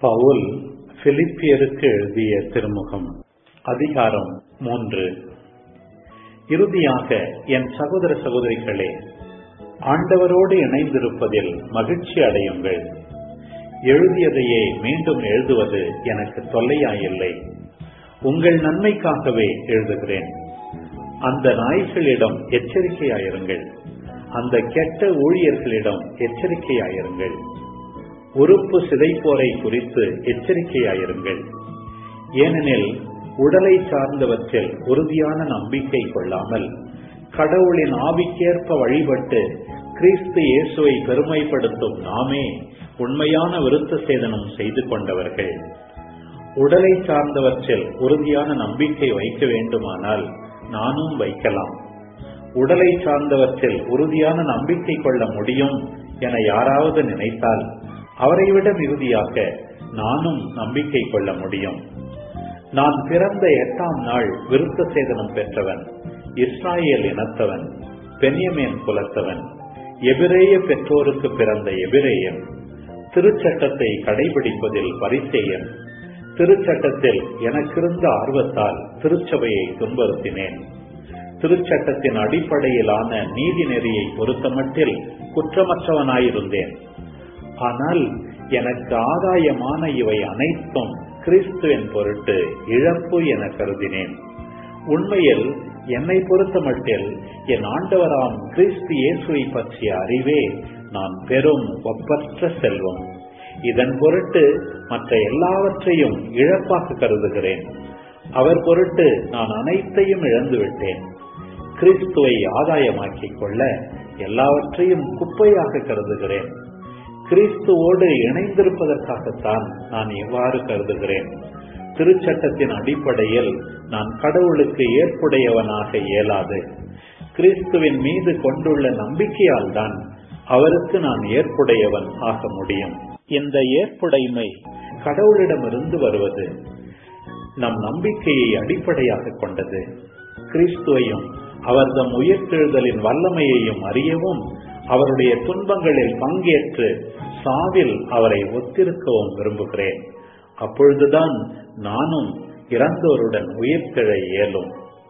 பவுல் பிலிப்பியருக்கு எழுதிய திருமுகம் அதிகாரம் மூன்று இறுதியாக என் சகோதர சகோதரிகளே ஆண்டவரோடு இணைந்திருப்பதில் மகிழ்ச்சி அடையுங்கள் எழுதியதையே மீண்டும் எழுதுவது எனக்கு தொல்லையாயில்லை உங்கள் நன்மைக்காகவே எழுதுகிறேன் அந்த நாய்களிடம் எச்சரிக்கையாயிருங்கள் அந்த கெட்ட ஊழியர்களிடம் எச்சரிக்கையாயிருங்கள் உறுப்பு சிதைப்போரை குறித்து எச்சரிக்கையாயிருங்கள் ஏனெனில் உடலை சார்ந்தவற்றில் உறுதியான நம்பிக்கை கொள்ளாமல் கடவுளின் ஆவிக்கேற்ப வழிபட்டு கிறிஸ்து இயேசுவை பெருமைப்படுத்தும் நாமே உண்மையான விருத்த சேதனம் செய்து கொண்டவர்கள் உடலை சார்ந்தவற்றில் உறுதியான நம்பிக்கை வைக்க வேண்டுமானால் நானும் வைக்கலாம் உடலை சார்ந்தவற்றில் உறுதியான நம்பிக்கை கொள்ள முடியும் என யாராவது நினைத்தால் அவரை விட மிகுதியாக நானும் நம்பிக்கை கொள்ள முடியும் நான் பிறந்த எட்டாம் நாள் விருத்த சேதனம் பெற்றவன் இஸ்ராயேல் இனத்தவன் பென்யமேன் குலத்தவன் எபிரேய பெற்றோருக்கு பிறந்த எபிரேயன் திருச்சட்டத்தை கடைபிடிப்பதில் பரிசேயன் திருச்சட்டத்தில் எனக்கிருந்த ஆர்வத்தால் திருச்சபையை துன்புறுத்தினேன் திருச்சட்டத்தின் அடிப்படையிலான நீதி நெறியை பொறுத்தமட்டில் குற்றமற்றவனாயிருந்தேன் ஆனால் எனக்கு ஆதாயமான இவை அனைத்தும் கிறிஸ்துவின் பொருட்டு இழப்பு என கருதினேன் உண்மையில் என்னை பொறுத்தமட்டில் என் ஆண்டவராம் கிறிஸ்து இயேசுவை பற்றிய அறிவே நான் பெரும் ஒப்பற்ற செல்வம் இதன் பொருட்டு மற்ற எல்லாவற்றையும் இழப்பாக கருதுகிறேன் அவர் பொருட்டு நான் அனைத்தையும் இழந்துவிட்டேன் கிறிஸ்துவை ஆதாயமாக்கிக் கொள்ள எல்லாவற்றையும் குப்பையாக கருதுகிறேன் கிறிஸ்துவோடு இணைந்திருப்பதற்காகத்தான் நான் எவ்வாறு கருதுகிறேன் திருச்சட்டத்தின் அடிப்படையில் நான் கடவுளுக்கு ஏற்புடையவனாக இயலாது கிறிஸ்துவின் மீது கொண்டுள்ள நம்பிக்கையால் தான் அவருக்கு நான் ஏற்புடையவன் ஆக முடியும் இந்த ஏற்புடைமை கடவுளிடமிருந்து வருவது நம் நம்பிக்கையை அடிப்படையாக கொண்டது கிறிஸ்துவையும் அவர் தம் உயிர்த்தெழுதலின் வல்லமையையும் அறியவும் அவருடைய துன்பங்களில் பங்கேற்று சாவில் அவரை ஒத்திருக்கவும் விரும்புகிறேன் அப்பொழுதுதான் நானும் இறந்தோருடன் உயிர்த்தெழ இயலும்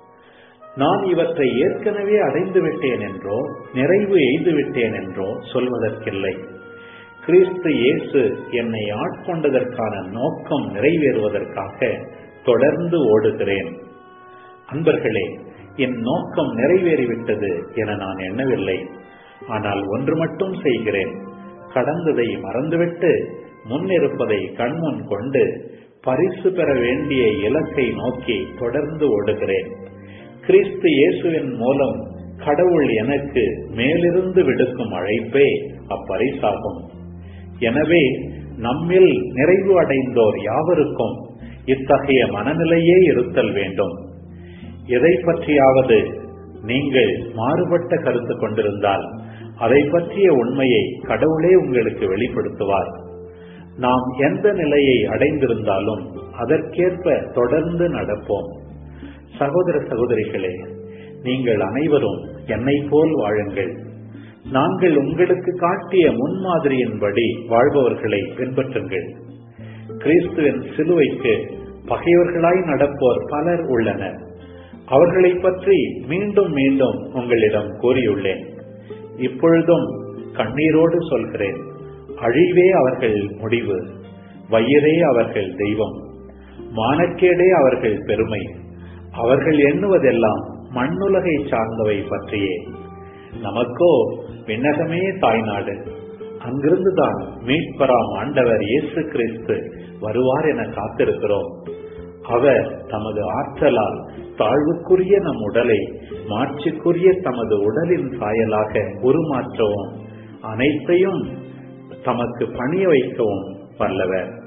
நான் இவற்றை ஏற்கனவே அடைந்து விட்டேன் என்றோ நிறைவு எய்து விட்டேன் என்றோ சொல்வதற்கில்லை கிறிஸ்து இயேசு என்னை ஆட்கொண்டதற்கான நோக்கம் நிறைவேறுவதற்காக தொடர்ந்து ஓடுகிறேன் அன்பர்களே என் நோக்கம் நிறைவேறிவிட்டது என நான் எண்ணவில்லை ஆனால் ஒன்று மட்டும் செய்கிறேன் கடந்ததை மறந்துவிட்டு முன்னிருப்பதை கண்முன் கொண்டு பரிசு பெற வேண்டிய இலக்கை நோக்கி தொடர்ந்து ஓடுகிறேன் கிறிஸ்து இயேசுவின் மூலம் கடவுள் எனக்கு மேலிருந்து விடுக்கும் அழைப்பே அப்பரிசாகும் எனவே நம்மில் நிறைவு அடைந்தோர் யாவருக்கும் இத்தகைய மனநிலையே இருத்தல் வேண்டும் எதை பற்றியாவது நீங்கள் மாறுபட்ட கருத்து கொண்டிருந்தால் அதை பற்றிய உண்மையை கடவுளே உங்களுக்கு வெளிப்படுத்துவார் நாம் எந்த நிலையை அடைந்திருந்தாலும் அதற்கேற்ப தொடர்ந்து நடப்போம் சகோதர சகோதரிகளே நீங்கள் அனைவரும் என்னை போல் வாழுங்கள் நாங்கள் உங்களுக்கு காட்டிய முன்மாதிரியின்படி வாழ்பவர்களை பின்பற்றுங்கள் கிறிஸ்துவின் சிலுவைக்கு பகைவர்களாய் நடப்போர் பலர் உள்ளனர் அவர்களை பற்றி மீண்டும் மீண்டும் உங்களிடம் கூறியுள்ளேன் இப்பொழுதும் கண்ணீரோடு சொல்கிறேன் அழிவே அவர்கள் முடிவு வயிறே அவர்கள் தெய்வம் மானக்கேடே அவர்கள் பெருமை அவர்கள் எண்ணுவதெல்லாம் மண்ணுலகை சார்ந்தவை பற்றியே நமக்கோ விண்ணகமே தாய்நாடு அங்கிருந்துதான் மீட்பராம் ஆண்டவர் இயேசு கிறிஸ்து வருவார் என காத்திருக்கிறோம் அவர் தமது ஆற்றலால் தாழ்வுக்குரிய நம் உடலை மாட்சிக்குரிய தமது உடலின் சாயலாக உருமாற்றவும் அனைத்தையும் தமக்கு பணிய வைக்கவும் வல்லவர்